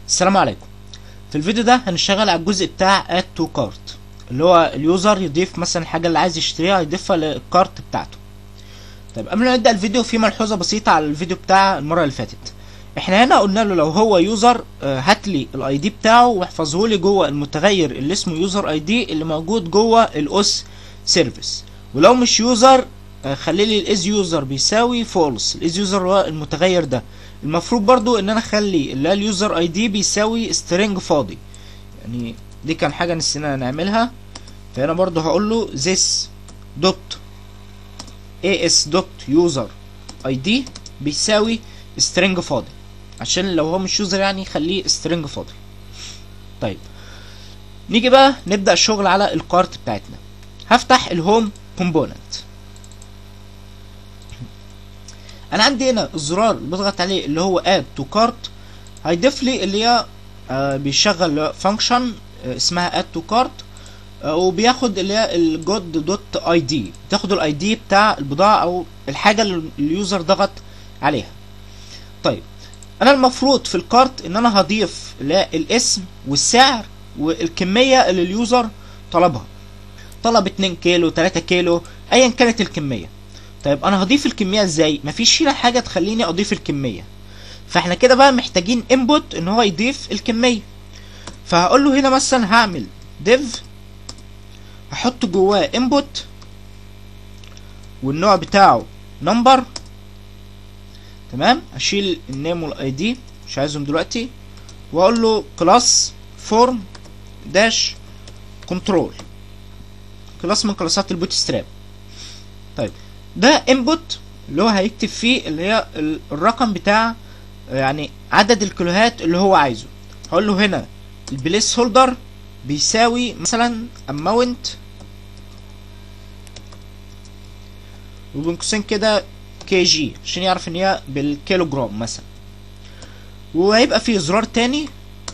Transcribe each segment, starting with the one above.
السلام عليكم في الفيديو ده هنشتغل على الجزء بتاع add to cart اللي هو اليوزر يضيف مثلا الحاجه اللي عايز يشتريها يضيفها للكارت بتاعته طيب قبل ما نبدا الفيديو في ملحوظه بسيطه على الفيديو بتاع المره اللي فاتت احنا هنا قلنا له لو هو يوزر هات لي الاي دي بتاعه واحفظه لي جوه المتغير اللي اسمه يوزر اي دي اللي موجود جوه الاوس سيرفيس ولو مش يوزر خلي لي الاز يوزر بيساوي فولس الاز يوزر هو المتغير ده المفروض برضو ان انا اخلي اللي اليوزر اي دي بيساوي سترينج فاضي يعني دي كان حاجه نسينا نعملها فهنا برضو هقول له this dot as dot user id بيساوي string فاضي عشان لو هو مش يوزر يعني خليه string فاضي طيب نيجي بقى نبدا الشغل على الكارت بتاعتنا هفتح الهوم كومبوننت انا عندي هنا الزرار اللي بضغط عليه اللي هو add to cart هيضيف لي اللي هي آه بيشغل فانكشن آه اسمها add to cart آه وبياخد اللي هي الجود دوت اي دي بتاخد الاي دي بتاع البضاعه او الحاجه اللي اليوزر ضغط عليها طيب انا المفروض في الكارت ان انا هضيف اللي هي الاسم والسعر والكميه اللي اليوزر طلبها طلب 2 كيلو 3 كيلو ايا كانت الكميه طيب انا هضيف الكميه ازاي مفيش هنا حاجه تخليني اضيف الكميه فاحنا كده بقى محتاجين انبوت ان هو يضيف الكميه فهقول له هنا مثلا هعمل div هحط جواه انبوت والنوع بتاعه نمبر تمام اشيل النيم والاي دي مش عايزهم دلوقتي واقول له كلاس فورم داش كنترول كلاس من كلاسات البوت ستراب طيب ده انبوت اللي هو هيكتب فيه اللي هي الرقم بتاع يعني عدد الكيلوهات اللي هو عايزه هقول له هنا البليس هولدر بيساوي مثلا اماونت وبين قوسين كده كي جي عشان يعرف ان هي بالكيلو جرام مثلا وهيبقى فيه زرار تاني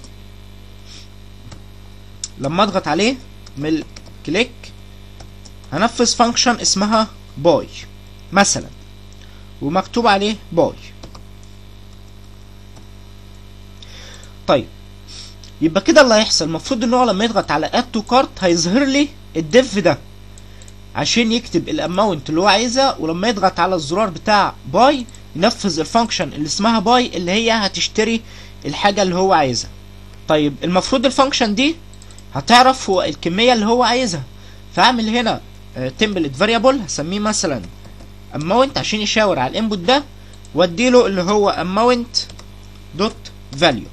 لما اضغط عليه من كليك هنفذ فانكشن اسمها باي مثلا ومكتوب عليه باي طيب يبقى كده اللي هيحصل المفروض ان هو لما يضغط على اد تو كارت هيظهر لي الديف ده عشان يكتب الاماونت اللي هو عايزها ولما يضغط على الزرار بتاع باي ينفذ الفانكشن اللي اسمها باي اللي هي هتشتري الحاجه اللي هو عايزها طيب المفروض الفانكشن دي هتعرف هو الكميه اللي هو عايزها فاعمل هنا تمبلت فاريبل هسميه مثلا اماونت عشان يشاور على الانبوت ده واديله اللي هو اماونت دوت فاليو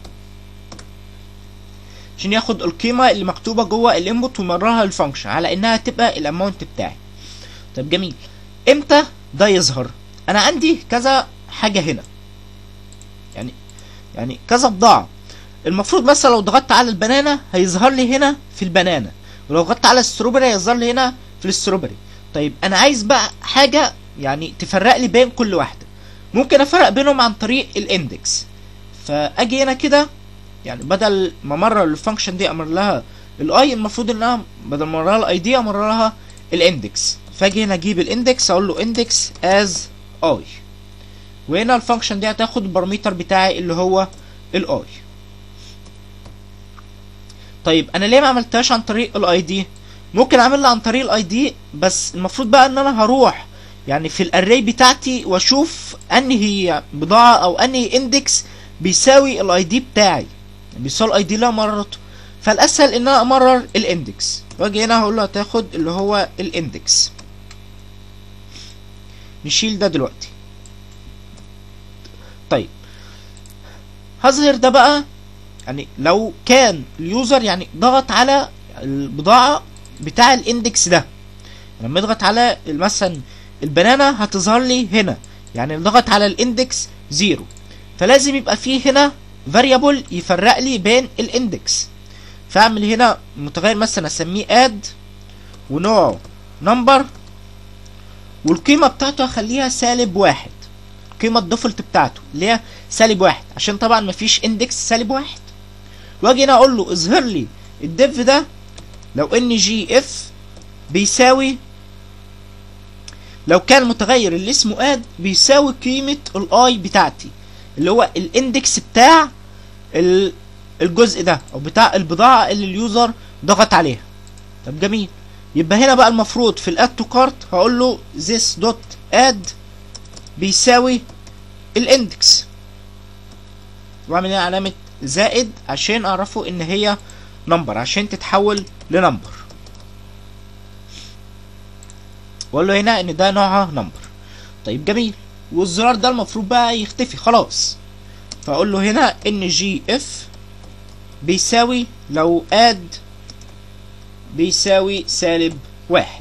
عشان ياخد القيمه اللي مكتوبه جوه الانبوت ويمررها للفانكشن على انها تبقى الاماونت بتاعي طب جميل امتى ده يظهر انا عندي كذا حاجه هنا يعني يعني كذا بضاعه المفروض مثلا لو ضغطت على البنانه هيظهر لي هنا في البنانه ولو ضغطت على الستروبري هيظهر لي هنا في الستروبري طيب انا عايز بقى حاجه يعني تفرق لي بين كل واحده ممكن افرق بينهم عن طريق الاندكس فاجي هنا كده يعني بدل ما امرر الفانكشن دي امر لها الاي المفروض انها بدل ما امرر لها الاي دي امر لها الاندكس فاجي هنا اجيب الاندكس اقول له اندكس از اي وهنا الفانكشن دي هتاخد البارامتر بتاعي اللي هو الاي طيب انا ليه ما عملتهاش عن طريق الاي دي ممكن اعملها عن طريق الاي دي بس المفروض بقى ان انا هروح يعني في الاري بتاعتي واشوف انهي بضاعه او انهي اندكس بيساوي الاي دي بتاعي بيساوي الاي دي اللي انا مررته فالاسهل ان انا امرر الاندكس واجي هنا هقول له هتاخد اللي هو الاندكس نشيل ده دلوقتي طيب هظهر ده بقى يعني لو كان اليوزر يعني ضغط على البضاعة بتاع الاندكس ده لما يضغط على مثلا البنانة هتظهر لي هنا يعني ضغط على الاندكس زيرو فلازم يبقى فيه هنا فاريبل يفرق لي بين الاندكس فاعمل هنا متغير مثلا اسميه اد ونوعه نمبر والقيمة بتاعته هخليها سالب واحد القيمة الديفولت بتاعته اللي هي سالب واحد عشان طبعا مفيش اندكس سالب واحد واجي هنا اقول له اظهر لي الديف ده لو ان جي اف بيساوي لو كان المتغير اللي اسمه اد بيساوي قيمة الاي بتاعتي اللي هو الاندكس بتاع الجزء ده او بتاع البضاعه اللي اليوزر ضغط عليها طب جميل يبقى هنا بقى المفروض في الاد تو كارت هقول له this dot add بيساوي الاندكس واعمل هنا علامه زائد عشان اعرفه ان هي نمبر عشان تتحول لنمبر واقول له هنا ان ده نوعها نمبر طيب جميل والزرار ده المفروض بقى يختفي خلاص فاقول له هنا ان جي اف بيساوي لو اد بيساوي سالب واحد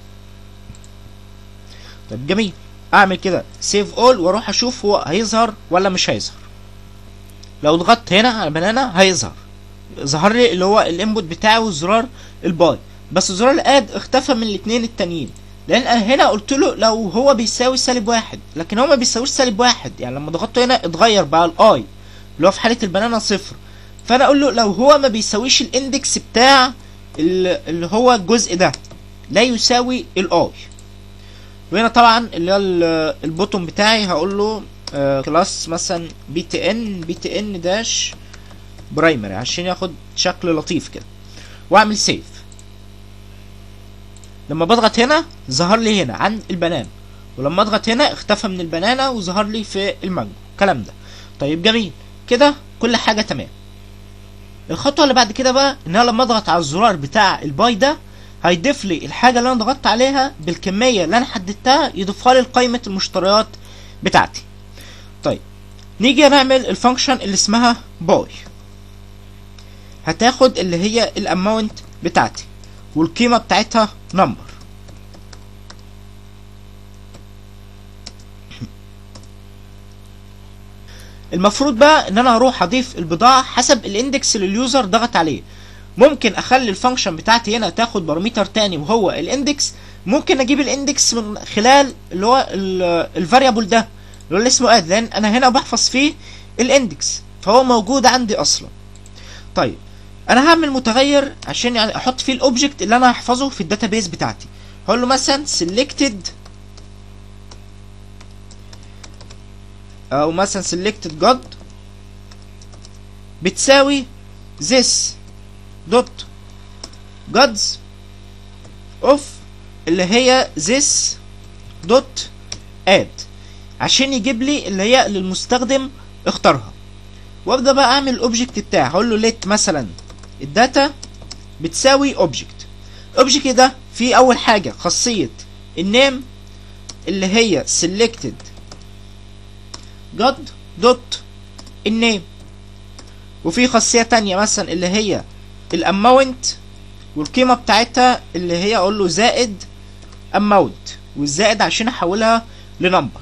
طيب جميل اعمل كده سيف اول واروح اشوف هو هيظهر ولا مش هيظهر لو ضغطت هنا على بنانا هيظهر ظهر لي اللي هو الانبوت بتاعي وزرار الباي بس زرار الاد اختفى من الاتنين التانيين لان انا هنا قلت له لو هو بيساوي سالب واحد لكن هو ما بيساويش سالب واحد يعني لما ضغطته هنا اتغير بقى الاي اللي هو في حاله البنانا صفر فانا اقول له لو هو ما بيساويش الاندكس بتاع ال- اللي هو الجزء ده لا يساوي الاي وهنا طبعا اللي هو ال- البوتون بتاعي هقول له كلاس مثلا بي تي ان بي تي ان داش برايمري عشان ياخد شكل لطيف كده واعمل سيف لما بضغط هنا ظهر لي هنا عند البنان ولما اضغط هنا اختفى من البنانة وظهر لي في المانجو الكلام ده طيب جميل كده كل حاجة تمام الخطوة اللي بعد كده بقى ان انا لما اضغط على الزرار بتاع الباي ده هيضيف لي الحاجة اللي انا ضغطت عليها بالكمية اللي انا حددتها يضيفها لي لقائمة المشتريات بتاعتي طيب نيجي نعمل الفانكشن اللي اسمها باي هتاخد اللي هي الاماونت بتاعتي والقيمة بتاعتها نمبر المفروض بقى ان انا اروح اضيف البضاعة حسب الاندكس اللي اليوزر ضغط عليه ممكن اخلي الفانكشن بتاعتي هنا تاخد بارامتر تاني وهو الاندكس ممكن اجيب الاندكس من خلال اللي هو الفاريبل ده اللي هو اللي اسمه اد لان انا هنا بحفظ فيه الاندكس فهو موجود عندي اصلا طيب انا هعمل متغير عشان يعني احط فيه الاوبجكت اللي انا هحفظه في الداتابيز بتاعتي هقول له مثلا selected او مثلا selected god بتساوي this dot gods of اللي هي this dot add عشان يجيب لي اللي هي اللي المستخدم اختارها وابدا بقى اعمل الاوبجكت بتاعي هقول له let مثلا الداتا بتساوي اوبجكت اوبجكت ده فيه اول حاجه خاصيه النيم اللي هي selected god dot النيم وفي خاصيه تانية مثلا اللي هي الاماونت والقيمه بتاعتها اللي هي اقول له زائد اماونت والزائد عشان احولها لنمبر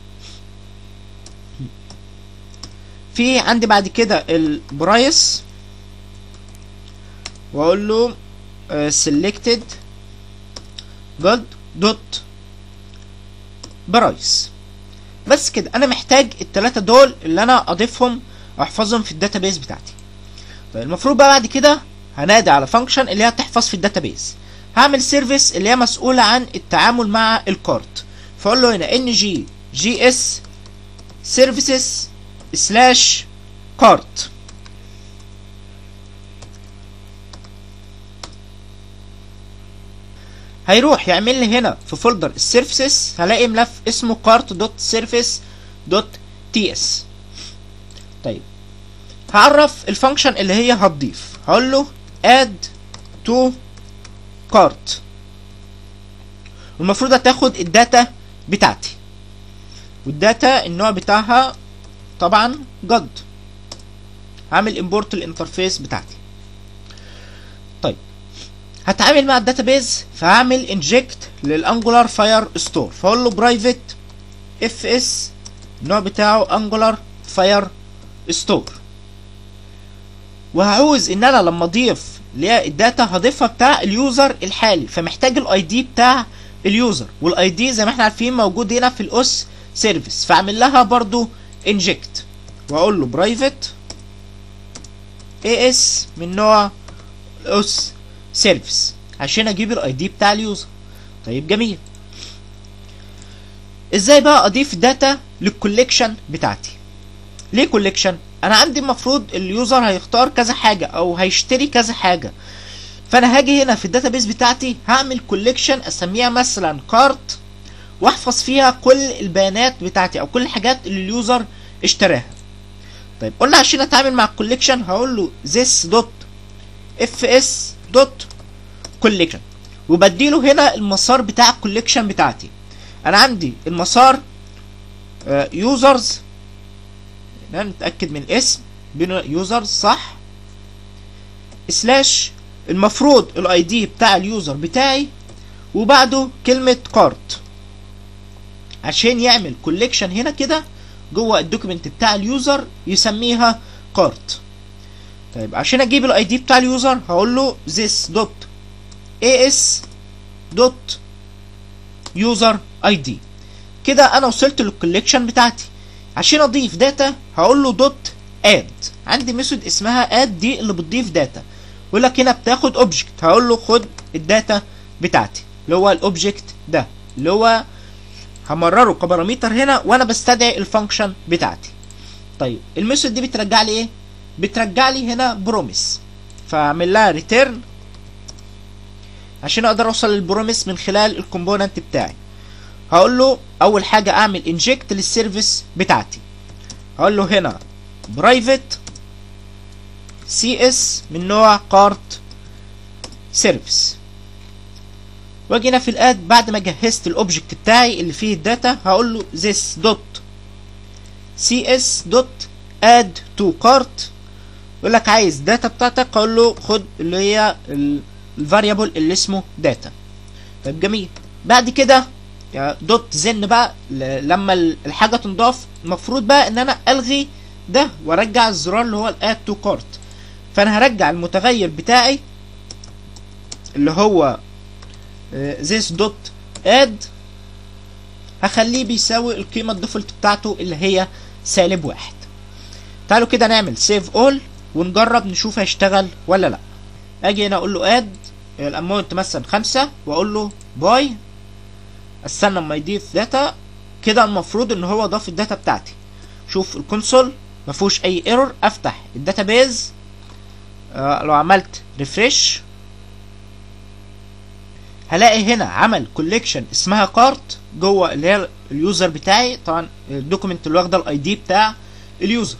في عندي بعد كده البرايس واقول له uh, selected god dot برايس بس كده انا محتاج التلاتة دول اللي انا اضيفهم واحفظهم في الداتابيز بتاعتي طيب المفروض بقى بعد كده هنادي على فانكشن اللي هي تحفظ في الداتابيز هعمل سيرفيس اللي هي مسؤولة عن التعامل مع الكارت فاقول له هنا ان جي جي اس سيرفيسز سلاش كارت هيروح يعمل لي هنا في فولدر السيرفيسز هلاقي ملف اسمه كارت دوت سيرفيس دوت تي اس طيب هعرف الفانكشن اللي هي هتضيف هقول له add to cart والمفروض هتاخد الداتا بتاعتي والداتا النوع بتاعها طبعا جد هعمل امبورت الانترفيس بتاعتي طيب هتعامل مع الداتابيز فهعمل انجكت للانجولار فاير ستور فاقول له برايفت اف اس النوع بتاعه انجولار فاير ستور وهعوز ان انا لما اضيف اللي هي الداتا هضيفها بتاع اليوزر الحالي فمحتاج الاي دي بتاع اليوزر والاي دي زي ما احنا عارفين موجود هنا في الاس سيرفيس فاعمل لها برضو انجكت واقول له برايفت اي اس من نوع الاس سيرفيس عشان اجيب الاي دي بتاع اليوزر طيب جميل ازاي بقى اضيف داتا للكوليكشن بتاعتي ليه كوليكشن انا عندي المفروض اليوزر هيختار كذا حاجه او هيشتري كذا حاجه فانا هاجي هنا في الداتابيس بتاعتي هعمل كوليكشن اسميها مثلا كارت واحفظ فيها كل البيانات بتاعتي او كل الحاجات اللي اليوزر اشتراها طيب قلنا عشان اتعامل مع الكوليكشن هقول له this dot fs dot collection وبديله هنا المسار بتاع الكوليكشن بتاعتي انا عندي المسار يوزرز نتاكد من الاسم بين يوزرز صح سلاش المفروض الاي دي بتاع اليوزر بتاعي وبعده كلمه كارت عشان يعمل كوليكشن هنا كده جوه الدوكيمنت بتاع اليوزر يسميها كارت طيب عشان اجيب الاي دي بتاع اليوزر هقول له this dot as dot user id كده انا وصلت للكوليكشن بتاعتي عشان اضيف داتا هقول له دوت اد عندي ميثود اسمها اد دي اللي بتضيف داتا يقول لك هنا بتاخد اوبجكت هقول له خد الداتا بتاعتي اللي هو الاوبجكت ده اللي هو همرره كبارامتر هنا وانا بستدعي الفانكشن بتاعتي طيب الميثود دي بترجع لي ايه بترجع لي هنا بروميس فاعمل لها ريتيرن عشان اقدر اوصل للبروميس من خلال الكومبوننت بتاعي هقول له اول حاجه اعمل انجكت للسيرفيس بتاعتي هقول له هنا برايفت سي اس من نوع كارت سيرفيس واجي هنا في الاد بعد ما جهزت الاوبجكت بتاعي اللي فيه الداتا هقول له this dot cs dot add to cart يقول لك عايز داتا بتاعتك اقول له خد اللي هي الفاريبل اللي اسمه داتا طيب جميل بعد كده دوت زن بقى لما الحاجه تنضاف المفروض بقى ان انا الغي ده وارجع الزرار اللي هو الاد تو كارت فانا هرجع المتغير بتاعي اللي هو this dot add هخليه بيساوي القيمة الديفولت بتاعته اللي هي سالب واحد تعالوا كده نعمل save all ونجرب نشوف هيشتغل ولا لا اجي هنا اقول له add الاماونت مثلا خمسة واقول له باي استنى اما يضيف داتا كده المفروض ان هو ضاف الداتا بتاعتي شوف الكونسول مفيهوش اي ايرور افتح الداتابيز آه لو عملت ريفريش هلاقي هنا عمل كوليكشن اسمها كارت جوه اللي هي اليوزر بتاعي طبعا الدوكيمنت اللي واخده الاي دي بتاع اليوزر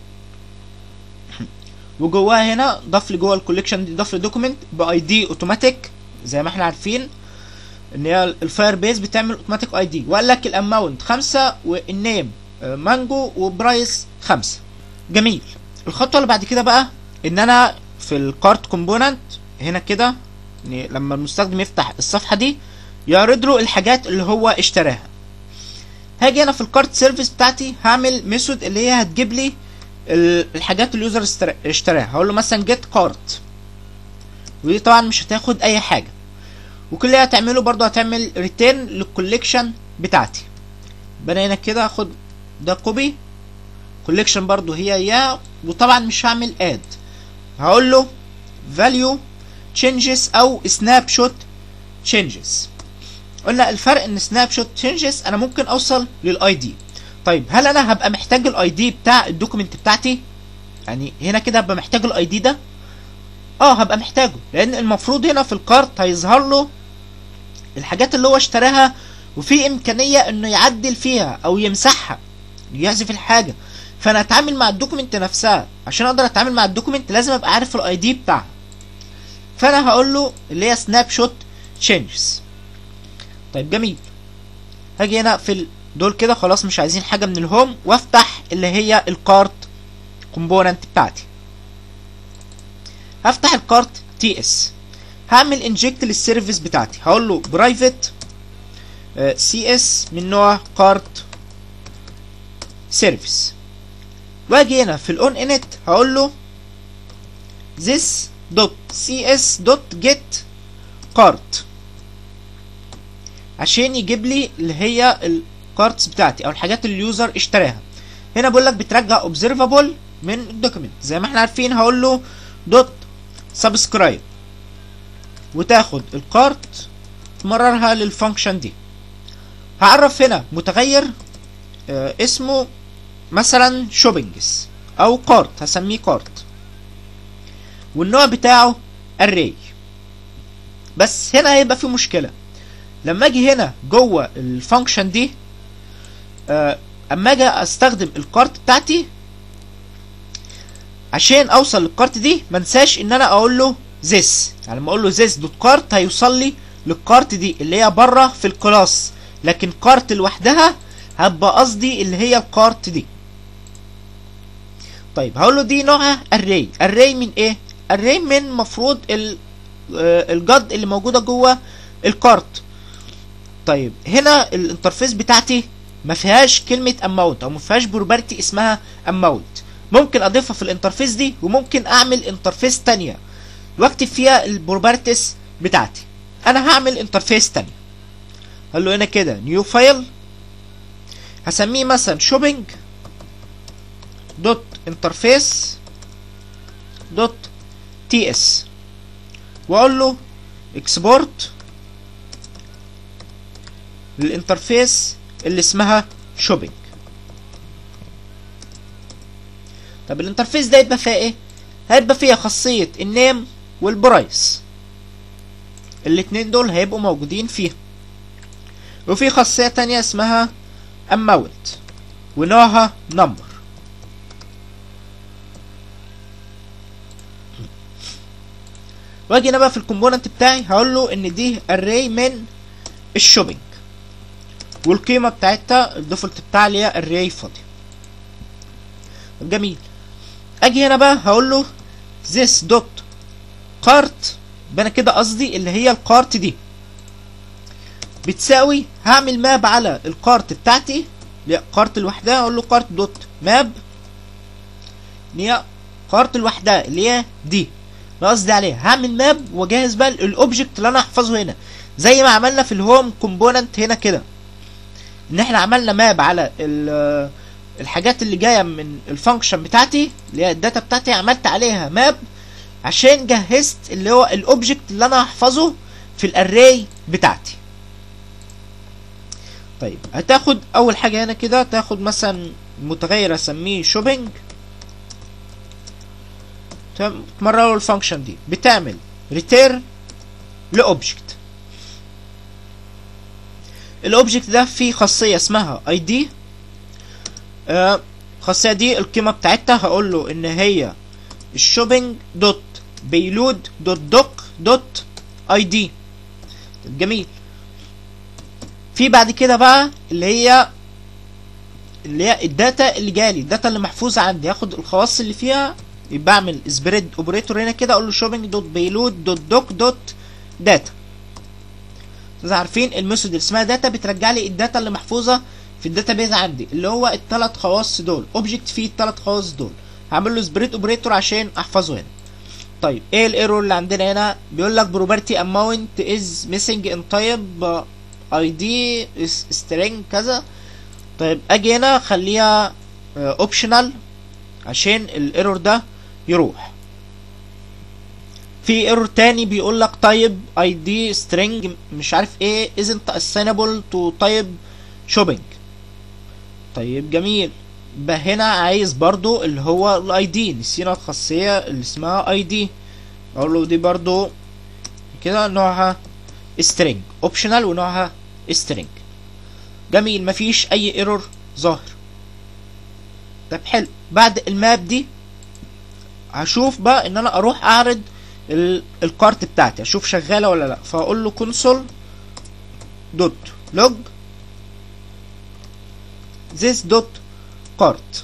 وجواها هنا ضاف لي جوه الكوليكشن دي ضاف لي دوكيمنت باي دي اوتوماتيك زي ما احنا عارفين ان هي الفاير بيز بتعمل اوتوماتيك اي دي وقال لك الاماونت خمسة والنيم مانجو وبرايس خمسة جميل الخطوه اللي بعد كده بقى ان انا في الكارت كومبوننت هنا كده يعني لما المستخدم يفتح الصفحه دي يعرض له الحاجات اللي هو اشتراها هاجي انا في الكارت سيرفيس بتاعتي هعمل ميثود اللي هي هتجيب لي الحاجات اللي اليوزر اشتراها هقول له مثلا جيت كارت ودي طبعا مش هتاخد اي حاجه وكل اللي هتعمله برضو هتعمل ريتيرن للكوليكشن بتاعتي يبقى هنا كده هاخد ده كوبي كوليكشن برضو هي هي وطبعا مش هعمل اد هقول له value changes او سناب شوت changes قلنا الفرق ان سناب شوت changes انا ممكن اوصل للاي دي طيب هل انا هبقى محتاج الاي دي بتاع الدوكيمنت بتاعتي يعني هنا كده هبقى محتاج الاي دي ده اه هبقى محتاجه لان المفروض هنا في الكارت هيظهر له الحاجات اللي هو اشتراها وفي امكانيه انه يعدل فيها او يمسحها يحذف الحاجه فانا اتعامل مع الدوكيمنت نفسها عشان اقدر اتعامل مع الدوكيمنت لازم ابقى عارف الاي دي بتاعها فانا هقول له اللي هي سناب شوت تشينجز طيب جميل هاجي هنا في دول كده خلاص مش عايزين حاجه من الهوم وافتح اللي هي الكارت كومبوننت بتاعتي هفتح الكارت تي اس هعمل انجكت للسيرفيس بتاعتي هقول له برايفت سي اس من نوع كارت سيرفيس واجي هنا في الاون انت هقول له this dot cs dot get cart عشان يجيب لي اللي هي الكارتس بتاعتي او الحاجات اللي اليوزر اشتراها هنا بقول لك بترجع observable من الدوكيمنت زي ما احنا عارفين هقول له دوت سبسكرايب وتاخد الكارت تمررها للفانكشن دي هعرف هنا متغير اه اسمه مثلا شوبينجز او كارت هسميه كارت والنوع بتاعه array بس هنا هيبقى في مشكله لما اجي هنا جوه الفانكشن دي آه، اما اجي استخدم الكارت بتاعتي عشان اوصل للكارت دي ما انساش ان انا اقول له this يعني لما اقول له this دوت كارت هيوصل لي للكارت دي اللي هي بره في الكلاس لكن كارت لوحدها هبقى قصدي اللي هي الكارت دي طيب هقول له دي نوعها array array من ايه array من مفروض ال آه، الجد اللي موجوده جوه الكارت طيب هنا الانترفيس بتاعتي ما فيهاش كلمه اماونت او ما فيهاش بروبرتي اسمها اماونت ممكن اضيفها في الانترفيس دي وممكن اعمل انترفيس تانية واكتب فيها البروبرتيز بتاعتي انا هعمل انترفيس تانية هقول له هنا كده نيو فايل هسميه مثلا شوبينج دوت انترفيس دوت تي اس واقول له اكسبورت للانترفيس اللي اسمها شوبينج طب الانترفيس ده يبقى فيها ايه هيبقى فيها خاصية النيم والبرايس الاتنين دول هيبقوا موجودين فيها وفي خاصية تانية اسمها amount ونوعها number واجي انا بقى في الكومبوننت بتاعي هقول له ان دي array من الشوبينج والقيمة بتاعتها الديفولت بتاعي اللي هي array فاضي جميل اجي هنا بقى هقول له this dot cart يبقى انا كده قصدي اللي هي الكارت دي بتساوي هعمل ماب على الكارت بتاعتي اللي هي كارت لوحدها اقول له كارت دوت ماب اللي هي كارت لوحدها اللي هي دي انا قصدي عليها هعمل ماب واجهز بقى الاوبجكت اللي انا هحفظه هنا زي ما عملنا في الهوم كومبوننت هنا كده ان احنا عملنا ماب على ال- الحاجات اللي جايه من الفانكشن بتاعتي اللي هي الداتا بتاعتي عملت عليها ماب عشان جهزت اللي هو الاوبجكت اللي انا هحفظه في الاري بتاعتي طيب هتاخد اول حاجه هنا كده تاخد مثلا متغير اسميه شوبينج تمام تمرروا الفانكشن دي بتعمل ريتيرن لاوبجكت الاوبجكت ده فيه خاصيه اسمها اي دي الخاصيه دي القيمه بتاعتها هقول له ان هي الشوبينج دوت بيلود دوت دوك دوت اي دي جميل في بعد كده بقى اللي هي اللي هي الداتا اللي جالي الداتا اللي محفوظه عندي هاخد الخواص اللي فيها يبقى اعمل سبريد اوبريتور هنا كده اقول له شوبينج دوت بيلود دوت دوك دوت داتا انتوا عارفين الميثود اللي اسمها داتا بترجع لي الداتا اللي محفوظه في الداتا بيز عندي اللي هو الثلاث خواص دول اوبجكت فيه الثلاث خواص دول هعمل له سبريد اوبريتور عشان احفظه هنا طيب ايه الايرور اللي عندنا هنا بيقول لك بروبرتي اماونت از ميسنج ان تايب اي دي سترينج كذا طيب اجي هنا خليها اوبشنال عشان الايرور ده يروح في ايرور تاني بيقول لك تايب اي دي سترينج مش عارف ايه isn't assignable to type shopping طيب جميل يبقى هنا عايز برضو اللي هو الاي دي نسينا الخاصية اللي اسمها اي دي اقول له دي برضو كده نوعها string optional ونوعها string جميل مفيش اي ايرور ظاهر طب حلو بعد الماب دي هشوف بقى ان انا اروح اعرض ال- الكارت بتاعتي اشوف شغاله ولا لا فاقول له كونسول دوت لوج this دوت كارت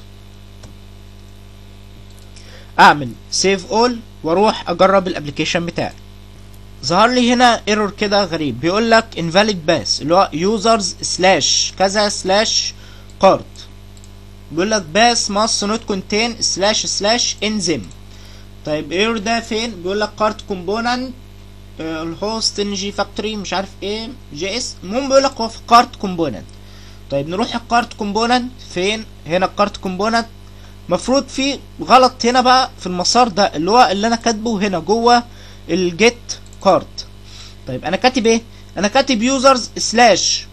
اعمل سيف اول واروح اجرب الابلكيشن بتاعي ظهر لي هنا ايرور كده غريب بيقول لك invalid pass اللي هو users سلاش كذا سلاش كارت بيقول لك باس must not contain سلاش سلاش enzyme طيب ايرور ده فين بيقول لك كارت كومبوننت الهوست ان جي فاكتوري مش عارف ايه جي اس المهم بيقول لك هو في كارت كومبوننت طيب نروح الكارت كومبوننت فين هنا الكارت كومبوننت مفروض في غلط هنا بقى في المسار ده اللي هو اللي انا كاتبه هنا جوه الجيت كارت طيب انا كاتب ايه انا كاتب يوزرز سلاش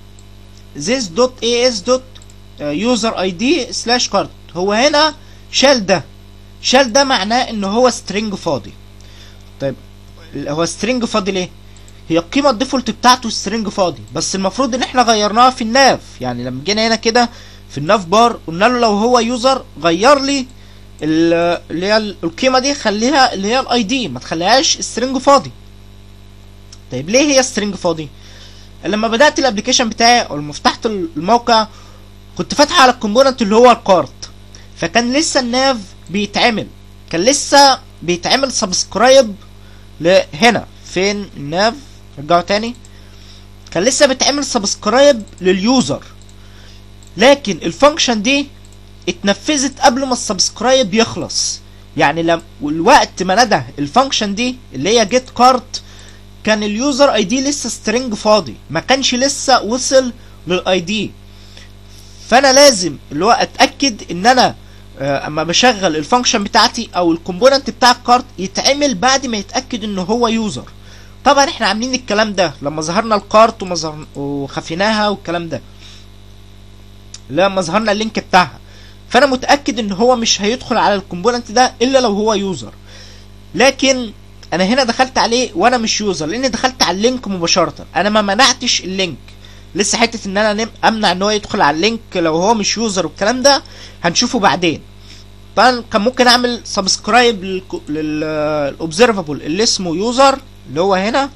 this دوت as دوت يوزر اي دي سلاش كارت هو هنا شال ده شال ده معناه ان هو سترينج فاضي طيب هو سترينج فاضي ليه هي القيمة الديفولت بتاعته سترينج فاضي بس المفروض ان احنا غيرناها في الناف يعني لما جينا هنا كده في الناف بار قلنا له لو هو يوزر غير لي ال- اللي هي ال- القيمة دي خليها اللي هي الاي دي ما تخليهاش سترينج فاضي طيب ليه هي سترينج فاضي لما بدأت الابلكيشن بتاعي او لما فتحت الموقع كنت فاتح على الكومبوننت اللي هو الكارت فكان لسه الناف بيتعمل كان لسه بيتعمل سبسكرايب لهنا فين الناف رجعوا تاني كان لسه بيتعمل سبسكرايب لليوزر لكن الفانكشن دي اتنفذت قبل ما السبسكرايب يخلص يعني لم الوقت ما ندى الفانكشن دي اللي هي جيت كارت كان اليوزر اي دي لسه سترينج فاضي ما كانش لسه وصل للاي دي فانا لازم اللي هو اتاكد ان انا آه، اما بشغل الفانكشن بتاعتي او الكومبوننت بتاع الكارت يتعمل بعد ما يتاكد ان هو يوزر طبعا احنا عاملين الكلام ده لما ظهرنا الكارت وما ظهر- وخفيناها والكلام ده لما ظهرنا اللينك بتاعها فانا متاكد ان هو مش هيدخل على الكومبوننت ده الا لو هو يوزر لكن انا هنا دخلت عليه وانا مش يوزر لان دخلت على اللينك مباشره انا ما منعتش اللينك لسه حته ان انا نم- امنع ان هو يدخل على اللينك لو هو مش يوزر والكلام ده هنشوفه بعدين طبعا كان ممكن اعمل سبسكرايب للاوبزرفابل اللي اسمه يوزر اللي هو هنا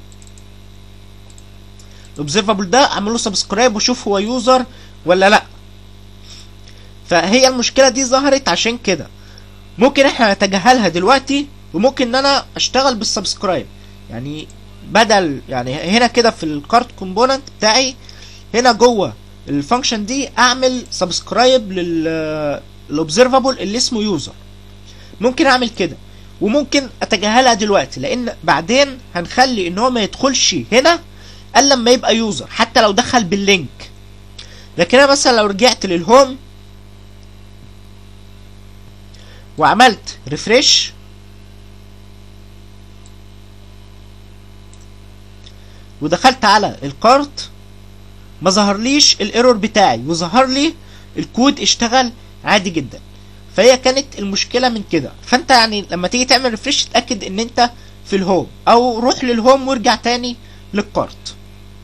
الاوبزرفابل ده اعمل له سبسكرايب واشوف هو يوزر ولا لا فهي المشكله دي ظهرت عشان كده ممكن احنا نتجاهلها دلوقتي وممكن ان انا اشتغل بالسبسكرايب يعني بدل يعني هنا كده في الكارت كومبوننت بتاعي هنا جوه الفانكشن دي اعمل سبسكرايب لل الاوبزرفابل اللي اسمه يوزر ممكن اعمل كده وممكن اتجاهلها دلوقتي لان بعدين هنخلي ان هو ما يدخلش هنا الا لما يبقى يوزر حتى لو دخل باللينك لكن انا مثلا لو رجعت للهوم وعملت ريفريش ودخلت على الكارت ما ظهرليش الايرور بتاعي وظهر لي الكود اشتغل عادي جدا فهي كانت المشكله من كده فانت يعني لما تيجي تعمل ريفريش تاكد ان انت في الهوم او روح للهوم وارجع تاني للكارت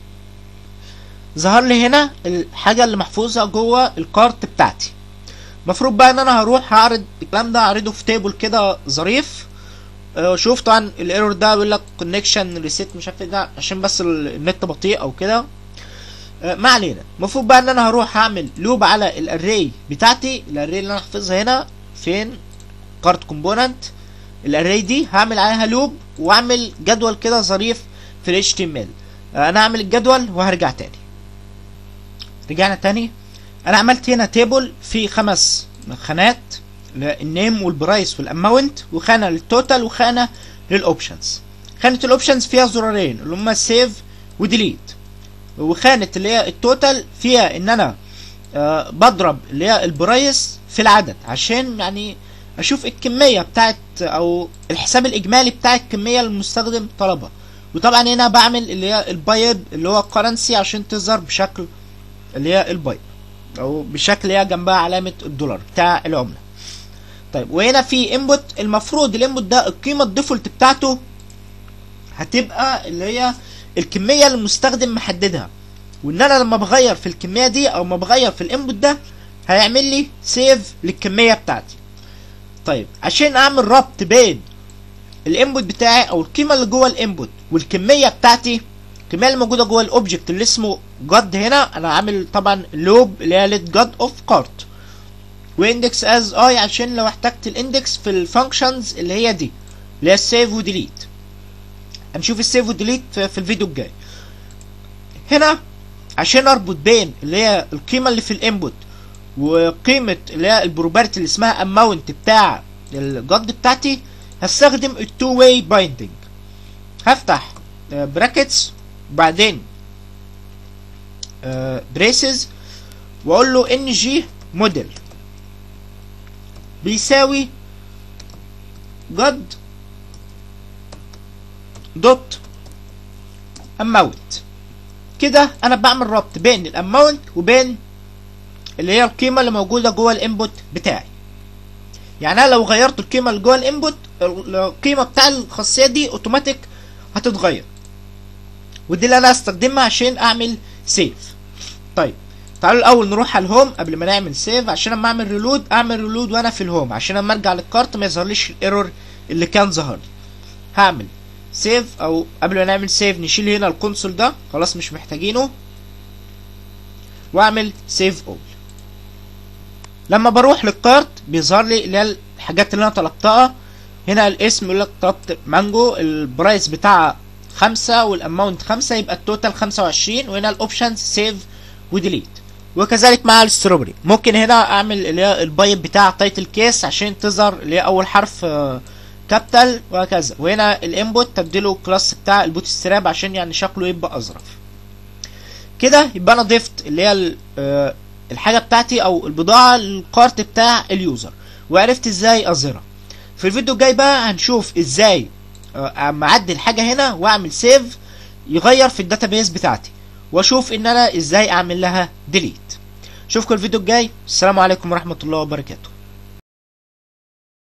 ظهر لي هنا الحاجه اللي محفوظه جوه الكارت بتاعتي المفروض بقى ان انا هروح هعرض الكلام ده اعرضه في تيبل كده ظريف آه، شوف طبعا الايرور ده بيقول لك كونكشن ريسيت مش عارف ايه ده عشان بس ال- النت بطيء او كده آه، ما علينا المفروض بقى ان انا هروح هعمل لوب على الاري بتاعتي الاري اللي انا حافظها هنا فين كارت كومبوننت الاري دي هعمل عليها لوب واعمل جدول كده ظريف في ال HTML آه، انا هعمل الجدول وهرجع تاني رجعنا تاني انا عملت هنا تيبل في خمس خانات النيم والبرايس والاماونت وخانه للتوتال وخانه للاوبشنز خانه الاوبشنز فيها زرارين اللي هما سيف وديليت وخانه اللي هي التوتال فيها ان انا آه بضرب اللي هي البرايس في العدد عشان يعني اشوف الكميه بتاعت او الحساب الاجمالي بتاع الكميه اللي المستخدم طلبها وطبعا هنا بعمل اللي هي البايب اللي هو الكرنسي عشان تظهر بشكل اللي هي البايب او بشكل هي جنبها علامه الدولار بتاع العمله طيب وهنا في انبوت المفروض الانبوت ده القيمه الديفولت بتاعته هتبقى اللي هي الكميه اللي المستخدم محددها وان انا لما بغير في الكميه دي او ما بغير في الانبوت ده هيعمل لي سيف للكميه بتاعتي طيب عشان اعمل ربط بين الانبوت بتاعي او القيمه اللي جوه الانبوت والكميه بتاعتي الكميه اللي موجوده جوه الاوبجكت اللي اسمه جاد هنا انا عامل طبعا لوب اللي هي ليت جاد اوف كارت واندكس از اي عشان لو احتجت الاندكس في الفانكشنز اللي هي دي اللي هي السيف وديليت هنشوف السيف وديليت في في الفيديو الجاي هنا عشان اربط بين اللي هي القيمه اللي في الانبوت وقيمه اللي هي البروبرتي اللي اسمها اماونت بتاع الجد بتاعتي هستخدم التو واي بايندنج هفتح براكتس وبعدين بريسز واقول له ان جي موديل بيساوي جد دوت اماونت كده انا بعمل ربط بين الاماونت وبين اللي هي القيمه اللي موجوده جوه الانبوت بتاعي يعني انا لو غيرت القيمه اللي جوه الانبوت القيمه بتاع الخاصيه دي اوتوماتيك هتتغير ودي اللي انا هستخدمها عشان اعمل سيف طيب تعالوا الاول نروح على الهوم قبل ما نعمل سيف عشان اما اعمل ريلود اعمل ريلود وانا في الهوم عشان اما ارجع للكارت ما يظهرليش الايرور اللي كان ظهر لي هعمل سيف او قبل ما نعمل سيف نشيل هنا الكونسول ده خلاص مش محتاجينه واعمل سيف اول لما بروح للكارت بيظهر لي اللي هي الحاجات اللي انا طلبتها هنا الاسم يقول لك طلبت مانجو البرايس بتاعها خمسة والاماونت خمسة يبقى التوتال خمسة وعشرين وهنا الاوبشنز سيف وديليت وكذلك مع الستروبري ممكن هنا اعمل اللي هي البايب بتاع تايتل كيس عشان تظهر اللي هي اول حرف كابيتال وهكذا وهنا الانبوت تبديله كلاس بتاع البوت ستراب عشان يعني شكله يبقى اظرف كده يبقى انا ضفت اللي هي الحاجه بتاعتي او البضاعه للكارت بتاع اليوزر وعرفت ازاي اظهرها في الفيديو الجاي بقى هنشوف ازاي اما اعدل حاجه هنا واعمل سيف يغير في الداتابيس بتاعتي واشوف ان انا ازاي اعمل لها ديليت اشوفكم الفيديو الجاي السلام عليكم ورحمه الله وبركاته